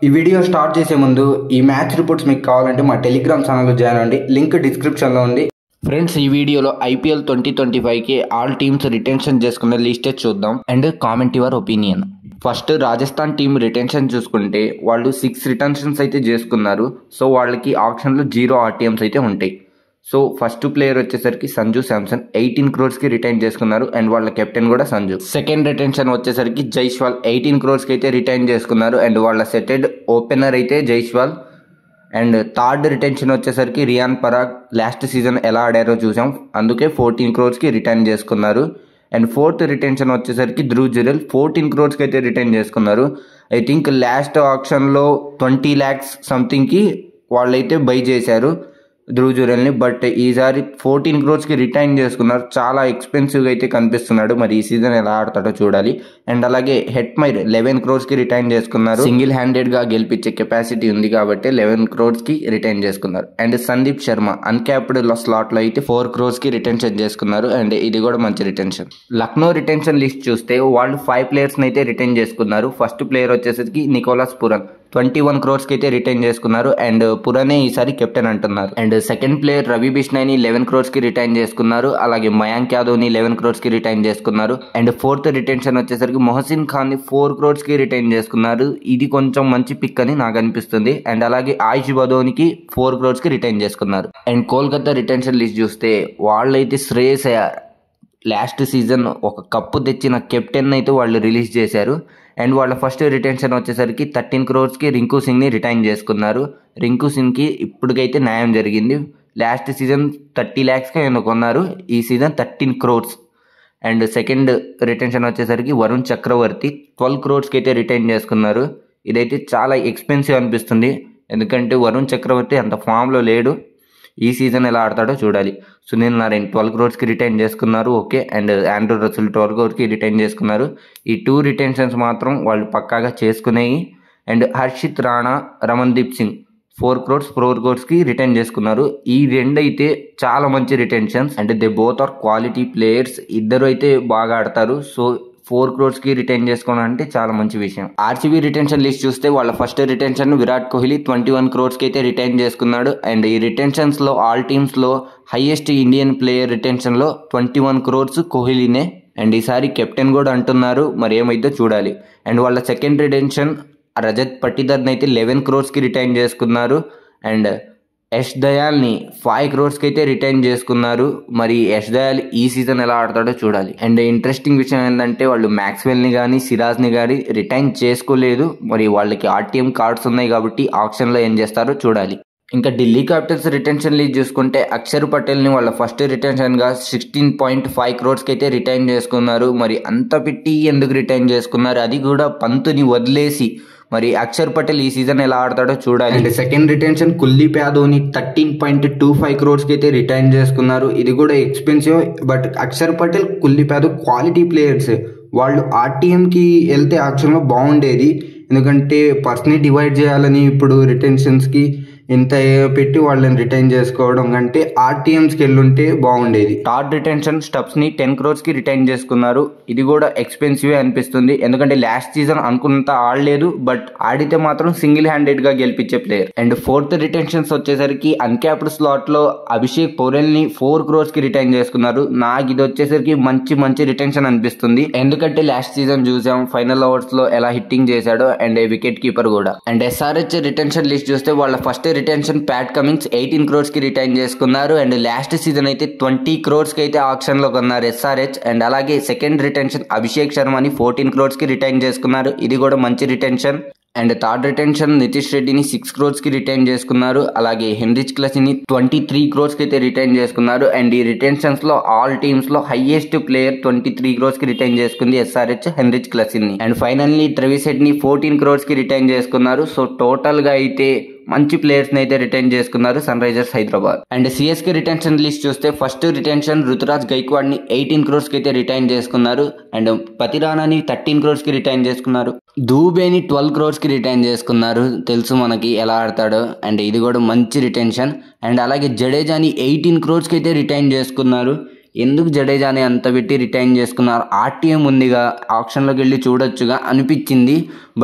ఈ video start చేసే ముందు ఈ మ్యాచ్ రిపోర్ట్స్ మీకు కావాలంటే మా టెలిగ్రామ్ ఛానల్లో జాయిన్ అవ్వండి లింక్ డిస్క్రిప్షన్లో ఉంది ఫ్రెండ్స్ ఈ వీడియోలో ఐపీఎల్ ట్వంటీ ట్వంటీ ఫైవ్కి ఆల్ టీమ్స్ రిటెన్షన్ చేసుకున్న లిస్టే చూద్దాం and comment your opinion first Rajasthan team retention చూసుకుంటే వాళ్ళు సిక్స్ రిటెన్షన్స్ అయితే చేసుకున్నారు సో వాళ్ళకి ఆప్షన్లో జీరో ఆర్టీఎమ్స్ అయితే ఉంటాయి సో ఫస్ట్ ప్లేయర్ వచ్చేసరికి సంజు శాంసన్ ఎయిటీన్ క్రోర్స్కి రిటైన్ చేసుకున్నారు అండ్ వాళ్ళ కెప్టెన్ కూడా సంజు సెకండ్ రిటెన్షన్ వచ్చేసరికి జైస్వాల్ ఎయిటీన్ క్రోర్స్కి అయితే రిటైన్ చేసుకున్నారు అండ్ వాళ్ళ సెటెడ్ ఓపెనర్ అయితే జైస్వాల్ అండ్ థర్డ్ రిటెన్షన్ వచ్చేసరికి రియాన్ పరాగ్ లాస్ట్ సీజన్ ఎలా ఆడారో చూసాం అందుకే ఫోర్టీన్ క్రోర్స్కి రిటైన్ చేసుకున్నారు అండ్ ఫోర్త్ రిటెన్షన్ వచ్చేసరికి ధ్రువ్ జురెల్ ఫోర్టీన్ క్రోర్స్కి అయితే రిటైన్ చేసుకున్నారు ఐ థింక్ లాస్ట్ ఆప్షన్లో ట్వంటీ ల్యాక్స్ సంథింగ్కి వాళ్ళైతే బై చేశారు ధ్రువ్ జురెల్ని బట్ ఈసారి ఫోర్టీన్ క్రోర్స్కి రిటైన్ చేసుకున్నారు చాలా ఎక్స్పెన్సివ్గా అయితే కనిపిస్తున్నాడు మరి ఈ సీజన్ ఎలా ఆడతాడో చూడాలి అండ్ అలాగే హెట్ మైర్ లెవెన్ క్రోర్స్కి రిటైన్ చేసుకున్నారు సింగిల్ హ్యాండెడ్గా గెలిపించే కెపాసిటీ ఉంది కాబట్టి లెవెన్ క్రోర్స్కి రిటైన్ చేసుకున్నారు అండ్ సందీప్ శర్మ అన్క్యాప్డ్ స్లాట్లో అయితే ఫోర్ క్రోర్స్కి రిటెన్షన్ చేసుకున్నారు అండ్ ఇది కూడా మంచి రిటెన్షన్ లక్నో రిటెన్షన్ లిస్ట్ చూస్తే వాళ్ళు ఫైవ్ ప్లేయర్స్ని అయితే రిటైన్ చేసుకున్నారు ఫస్ట్ ప్లేయర్ వచ్చేసరికి నికోలాస్ పురన్ ట్వంటీ వన్ క్రోర్స్కి అయితే రిటైన్ చేసుకున్నారు అండ్ పురనే ఈసారి కెప్టెన్ అంటున్నారు అండ్ సెకండ్ ప్లేయర్ రవి బిష్నాయ్ని లెవెన్ క్రోర్స్కి రిటైన్ చేసుకున్నారు అలాగే మయాంక్ యాదవ్ని లెవెన్ క్రోర్స్కి రిటైన్ చేసుకున్నారు అండ్ ఫోర్త్ రిటెన్షన్ వచ్చేసరికి మొహసిన్ ఖాన్ని ఫోర్ క్రోర్స్కి రిటైన్ చేసుకున్నారు ఇది కొంచెం మంచి పిక్ అని నాకు అనిపిస్తుంది అండ్ అలాగే ఆయుష్ బదోనికి ఫోర్ క్రోర్స్కి రిటైన్ చేసుకున్నారు అండ్ కోల్కతా రిటెన్షన్ లిస్ట్ చూస్తే వాళ్ళైతే శ్రేయస్ అయ్యార్ లాస్ట్ సీజన్ ఒక కప్పు తెచ్చిన కెప్టెన్ అయితే వాళ్ళు రిలీజ్ చేశారు అండ్ వాళ్ళ ఫస్ట్ రిటెన్షన్ వచ్చేసరికి థర్టీన్ క్రోర్స్కి రింకు సింగ్ని రిటైన్ చేసుకున్నారు రింకు సింగ్కి ఇప్పటికైతే న్యాయం జరిగింది లాస్ట్ సీజన్ థర్టీ ల్యాక్స్కి ఆయన కొన్నారు ఈ season thirteen crores and second retention వచ్చేసరికి వరుణ్ చక్రవర్తి ట్వెల్వ్ క్రోర్స్కి అయితే రిటైన్ చేసుకున్నారు ఇదైతే చాలా ఎక్స్పెన్సివ్ అనిపిస్తుంది ఎందుకంటే వరుణ్ చక్రవర్తి అంత ఫామ్లో లేడు ఈ సీజన్ ఎలా ఆడతాడో చూడాలి సునీల్ నారాయణ్ ట్వెల్వ్ క్రోర్స్కి రిటైన్ చేసుకున్నారు okay and Andre Russell twelve క్రోర్స్కి రిటైన్ చేసుకున్నారు ఈ టూ రిటెన్షన్స్ మాత్రం వాళ్ళు పక్కాగా చేసుకునేవి అండ్ హర్షిత్ రాణా రమన్దీప్ సింగ్ ఫోర్ క్రోర్స్ ఫోర్ క్రోర్స్కి రిటైన్ చేసుకున్నారు ఈ రెండు అయితే చాలా మంచి రిటెన్షన్స్ అంటే they both are quality players ఇద్దరు అయితే బాగా ఆడతారు సో ఫోర్ క్రోర్స్కి రిటైన్ చేసుకోవడం అంటే చాలా మంచి విషయం ఆర్సీబీ రిటెన్షన్ లిస్ట్ చూస్తే వాళ్ళ first retention Virat Kohli twenty one క్రోర్స్కి అయితే రిటైన్ చేసుకున్నాడు అండ్ ఈ రిటెన్షన్స్లో ఆల్ టీమ్స్లో హైయెస్ట్ ఇండియన్ ప్లేయర్ రిటెన్షన్లో ట్వంటీ వన్ క్రోర్స్ కోహ్లీనే అండ్ ఈసారి కెప్టెన్ కూడా అంటున్నారు మరి ఏమైతే చూడాలి అండ్ వాళ్ళ సెకండ్ రిటెన్షన్ రజత్ పట్టిదర్ని అయితే లెవెన్ క్రోర్స్కి రిటైన్ చేసుకున్నారు అండ్ యష్ దయాల్ని ఫైవ్ క్రోర్స్కి అయితే రిటైన్ చేసుకున్నారు మరి యష్ దయాల్ ఈ సీజన్ ఎలా ఆడతాడో చూడాలి అండ్ ఇంట్రెస్టింగ్ విషయం ఏంటంటే వాళ్ళు మ్యాక్స్వెల్ని కానీ సిరాజ్ని కానీ రిటైన్ చేసుకోలేదు మరి వాళ్ళకి ఆర్టీఎం కార్డ్స్ ఉన్నాయి కాబట్టి ఆప్షన్లో ఏం చేస్తారో చూడాలి ఇంకా ఢిల్లీ క్యాపిటల్స్ రిటెన్షన్ లీగ్ చూసుకుంటే అక్షర్ పటేల్ని వాళ్ళ ఫస్ట్ రిటెన్షన్గా సిక్స్టీన్ పాయింట్ ఫైవ్ క్రోర్స్కి అయితే రిటైన్ చేసుకున్నారు మరి అంత పెట్టి ఎందుకు రిటైన్ చేసుకున్నారు అది కూడా పంతుని వదిలేసి మరి అక్షర్ పటేల్ ఈ సీజన్ ఎలా ఆడతాడో చూడాలి అండ్ సెకండ్ రిటెన్షన్ కుల్దీప్ యాదవ్ని థర్టీన్ పాయింట్ టూ ఫైవ్ క్రోర్స్కి అయితే రిటైన్ చేసుకున్నారు ఇది కూడా expensive but Akshar Patel Kuldeep Yadav quality players వాళ్ళు ఆర్టీఎంకి వెళ్తే ఆక్షన్లో బాగుండేది ఎందుకంటే పర్సనల్ డివైడ్ చేయాలని ఇప్పుడు రిటెన్షన్స్కి ఇంత పెట్టి వాళ్ళని రిటైన్ చేసుకోవడం కంటే ఆర్టీఎంస్కి వెళ్ళుంటే బాగుండేది థర్డ్ రిటెన్షన్ స్టబ్స్ని టెన్ క్రోర్స్కి రిటైన్ చేసుకున్నారు ఇది కూడా ఎక్స్పెన్సివ్ అనిపిస్తుంది ఎందుకంటే లాస్ట్ సీజన్ అనుకున్నంత ఆడలేదు బట్ ఆడితే మాత్రం సింగిల్ హ్యాండెడ్గా గెలిపించే ప్లేయర్ అండ్ ఫోర్త్ రిటెన్షన్స్ వచ్చేసరికి అన్క్యాప్డ్ స్లాట్లో అభిషేక్ పౌరెల్ని ఫోర్ క్రోర్స్కి రిటైన్ చేసుకున్నారు నాకు ఇది వచ్చేసరికి మంచి మంచి రిటెన్షన్ అనిపిస్తుంది ఎందుకంటే లాస్ట్ సీజన్ చూసాం ఫైనల్ ఓవర్స్లో ఎలా హిట్టింగ్ చేశాడో అండ్ వికెట్ కీపర్ కూడా అండ్ ఎస్ఆర్హెచ్ రిటెన్షన్ లిస్ట్ చూస్తే వాళ్ళ first retention Pat Cummins eighteen crores కి రిటైన్ చేసుకున్నారు అండ్ లాస్ట్ సీజన్ అయితే ట్వంటీ క్రోర్స్ కి అయితే ఆప్షన్ లో కొన్నారు ఎస్ఆర్హెచ్ అండ్ అలాగే second retention Abhishek శర్మని fourteen crores కి రిటైన్ చేసుకున్నారు ఇది కూడా మంచి retention and third retention Nitish రెడ్డిని సిక్స్ క్రోర్స్ కి రిటైన్ చేసుకున్నారు అలాగే హెన్రిచ్ క్లసిని ట్వంటీ త్రీ క్రోర్స్ కి అయితే రిటైన్ చేసుకున్నారు అండ్ ఈ రిటెన్షన్స్ లో ఆల్ టీమ్స్ లో highest player twenty three crores కి రిటైన్ చేసుకుంది ఎస్ఆర్హెచ్ హెన్రిచ్ క్లసిని అండ్ ఫైనల్లీ ట్రెవిస్ హెడ్ ని ఫోర్టీన్ క్రోర్స్ కి రిటైన్ చేసుకున్నారు సో టోటల్ గా అయితే మంచి ప్లేయర్స్ ని అయితే రిటైన్ చేసుకున్నారు Sunrisers Hyderabad and CSK retention list చూస్తే ఫస్ట్ రిటెన్షన్ రుతురాజ్ గైక్వాడ్ ని ఎయిటీన్ క్రోర్స్ కి అయితే రిటైన్ చేసుకున్నారు అండ్ పతిరానాని థర్టీన్ క్రోర్స్ కి రిటైన్ చేసుకున్నారు దూబేని ట్వెల్వ్ క్రోర్స్ కి రిటైన్ చేసుకున్నారు తెలుసు మనకి ఎలా ఆడతాడో అండ్ ఇది కూడా మంచి రిటెన్షన్ అండ్ అలాగే జడేజాని ఎయిటీన్ క్రోర్స్ కి అయితే రిటైన్ చేసుకున్నారు ఎందుకు జడేజాని అంత పెట్టి రిటైన్ చేసుకున్నారు ఆర్టీఎం ఉందిగా ఆప్షన్లోకి వెళ్ళి చూడొచ్చుగా అనిపించింది బట్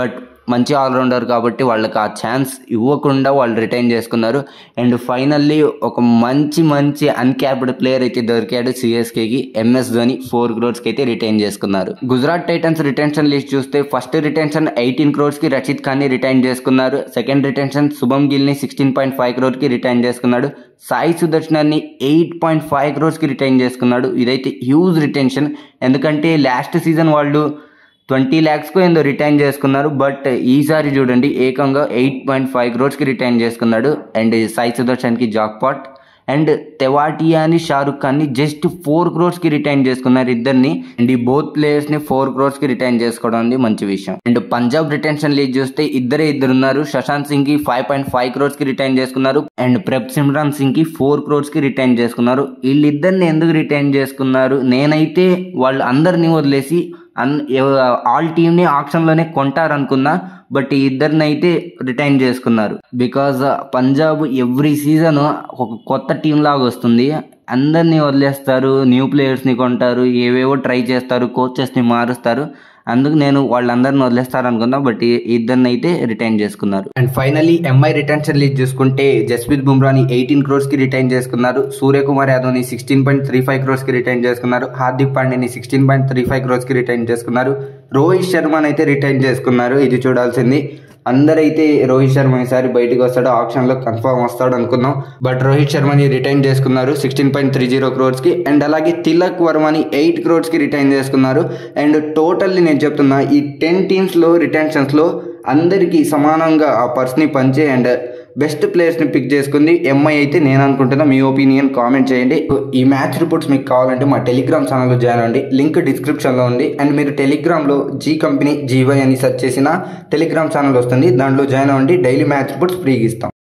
మంచి ఆల్రౌండర్ కాబట్టి వాళ్ళకి ఆ ఛాన్స్ ఇవ్వకుండా వాళ్ళు రిటైన్ చేసుకున్నారు అండ్ ఫైనల్లీ ఒక మంచి మంచి అన్క్యాప్డ్ ప్లేయర్ అయితే దొరికాడు సిఎస్కేకి ఎంఎస్ ధోని ఫోర్ క్రోర్స్కి అయితే రిటైన్ చేసుకున్నారు గుజరాత్ టైటన్స్ రిటెన్షన్ లిస్ట్ చూస్తే ఫస్ట్ రిటెన్షన్ ఎయిటీన్ క్రోర్స్కి రషీద్ ఖాన్ని రిటైన్ చేసుకున్నారు సెకండ్ రిటెన్షన్ శుభం గిల్ని సిక్స్టీన్ పాయింట్ ఫైవ్ క్రోర్కి రిటైన్ చేసుకున్నాడు సాయి సుదర్శనాన్ని ఎయిట్ పాయింట్ ఫైవ్ క్రోర్స్కి రిటైన్ చేసుకున్నాడు ఇదైతే హ్యూజ్ రిటెన్షన్ ఎందుకంటే లాస్ట్ సీజన్ వాళ్ళు ట్వంటీ ల్యాక్స్కు ఏందో రిటైన్ చేసుకున్నారు బట్ ఈసారి చూడండి ఏకంగా ఎయిట్ పాయింట్ ఫైవ్ క్రోర్స్కి రిటైన్ చేసుకున్నాడు అండ్ సాయి సుదర్శన్కి జాక్పాట్ అండ్ తెవాటియాని షారుఖ్ ఖాన్ని జస్ట్ ఫోర్ క్రోర్స్కి రిటైన్ చేసుకున్నారు ఇద్దరిని అండ్ ఈ బోత్ ప్లేయర్స్ని ఫోర్ క్రోర్స్కి రిటైన్ చేసుకోవడం అనేది మంచి విషయం అండ్ పంజాబ్ రిటెన్షన్ లీగ్ చూస్తే ఇద్దరే ఇద్దరు ఉన్నారు శశాంత్ సింగ్ కి ఫైవ్ పాయింట్ ఫైవ్ క్రోర్స్కి రిటైన్ చేసుకున్నారు అండ్ ప్రెప్ సిమ్రాన్ సింగ్ కి ఫోర్ క్రోర్స్కి రిటైన్ చేసుకున్నారు వీళ్ళిద్దరిని ఎందుకు రిటైన్ చేసుకున్నారు నేనైతే వాళ్ళు అందరిని వదిలేసి అన్ ఆల్ టీమ్ని ఆప్షన్లోనే కొంటారనుకున్నా బట్ ఈ ఇద్దరిని అయితే రిటైన్ చేసుకున్నారు బికాజ్ పంజాబ్ ఎవ్రీ సీజన్ ఒక కొత్త టీం లాగా వస్తుంది అందరినీ వదిలేస్తారు న్యూ ప్లేయర్స్ని కొంటారు ఏవేవో ట్రై చేస్తారు కోచెస్ని మారుస్తారు అందుకు నేను వాళ్ళందరిని వదిలేస్తారు అనుకున్నా బట్ ఈ ఇద్దరిని అయితే రిటైన్ చేసుకున్నారు and finally MI retention league చూసుకుంటే జస్ప్రీత్ బుమ్రాని ఎయిటీన్ క్రోర్స్ కి రిటైన్ చేసుకున్నారు సూర్యకుమార్ యాదవ్ ని sixteen point three five crores కి రిటైన్ చేసుకున్నారు హార్దిక్ పాండ్యాని sixteen point three five crores కి రిటైన్ చేసుకున్నారు రోహిత్ శర్మని అయితే రిటైన్ చేసుకున్నారు ఇది చూడాల్సింది అందరైతే రోహిత్ శర్మ ఈసారి బయటకు వస్తాడు ఆప్షన్ లో కన్ఫర్మ్ వస్తాడు అనుకున్నాం బట్ రోహిత్ శర్మని రిటైన్ చేసుకున్నారు sixteen point three zero crores కి అండ్ అలాగే తిలక్ వర్మని ఎయిట్ క్రోర్స్ కి రిటైన్ చేసుకున్నారు అండ్ టోటల్లీ నేను చెప్తున్నా ఈ టెన్ టీమ్స్ లో రిటెన్షన్స్ లో అందరికీ సమానంగా ఆ పర్స్ని పంచే అండ్ బెస్ట్ ప్లేయర్స్ని పిక్ చేసుకుంది ఎంఐ అయితే నేను అనుకుంటున్నా మీ ఒపీనియన్ కామెంట్ చేయండి ఈ మ్యాచ్ రిపోర్ట్స్ మీకు కావాలంటే మా టెలిగ్రామ్ ఛానల్లో జాయిన్ అవ్వండి లింక్ డిస్క్రిప్షన్లో ఉంది అండ్ మీరు టెలిగ్రామ్లో జీ కంపెనీ జీవై అని సెర్చ్ చేసిన టెలిగ్రామ్ ఛానల్ వస్తుంది దాంట్లో జాయిన్ అవ్వండి డైలీ మ్యాచ్ రిపోర్ట్స్ ఫ్రీగా ఇస్తాం